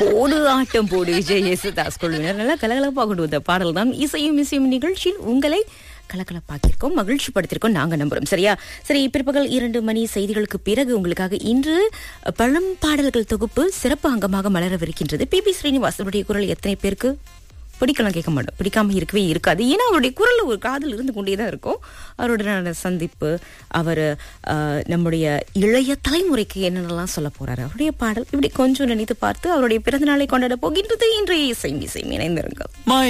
போடு ஆட்டம் போடு விஜய் யேசுதாஸ் குழுவினர் நல்லா கலகலப்பாக கொண்டு வந்த பாடல் தான் இசையும் இசையும் நிகழ்ச்சியில் உங்களை கலகலப்பாக்கியிருக்கோம் மகிழ்ச்சி படுத்திருக்கோம் நாங்க நம்புறோம் சரியா சரி பிற்பகல் இரண்டு மணி செய்திகளுக்கு பிறகு உங்களுக்காக இன்று பழம் பாடல்கள் தொகுப்பு சிறப்பு அங்கமாக மலரவிருக்கின்றது பி பி ஸ்ரீனிவாசனுடைய குரல் எத்தனை பேருக்கு பிடிக்கலாம் கேட்க மாட்டோம் பிடிக்காம இருக்கவே இருக்காது ஏன்னா அவருடைய குரல் ஒரு காதல் இருந்து கொண்டே தான் இருக்கும் அவருடனான சந்திப்பு அவர் நம்முடைய இளைய தலைமுறைக்கு என்னென்னலாம் சொல்ல போறாரு அவருடைய பாடல் இப்படி கொஞ்சம் நினைத்து பார்த்து அவருடைய பிறந்த நாளை கொண்டாட போகின்றது இன்றைய இசை இசை இணைந்திருங்கள் My